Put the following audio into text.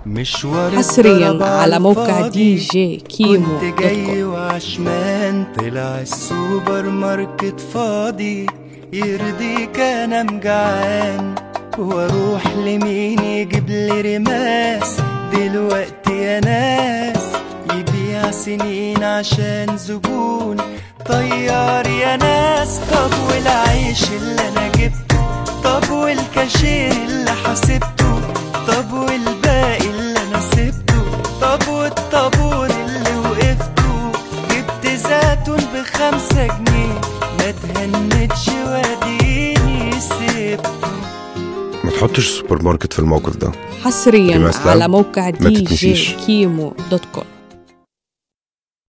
مشوار حصريا الضرب على موقع الفاضي. دي جي كيمو كنت دوت جاي كوم. وعشمان طلع السوبر ماركت فاضي يرضيك انا مجعان واروح لمين يجيب لي رماس دلوقتي يا ناس يبيع سنين عشان زبون طيار يا ناس طب والعيش اللي انا جبته طب والكاشير اللي حسبته طب والباقي اللي انا سبته طب والطابور اللي وقفته جبت زيتون بخمسة جنيه ما تهنتش واديني سبته ما تحطش السوبر ماركت في الموقف ده حصريا كلمة أسلام. على موقع ما دي جي تتنسيش. كيمو دوت كوم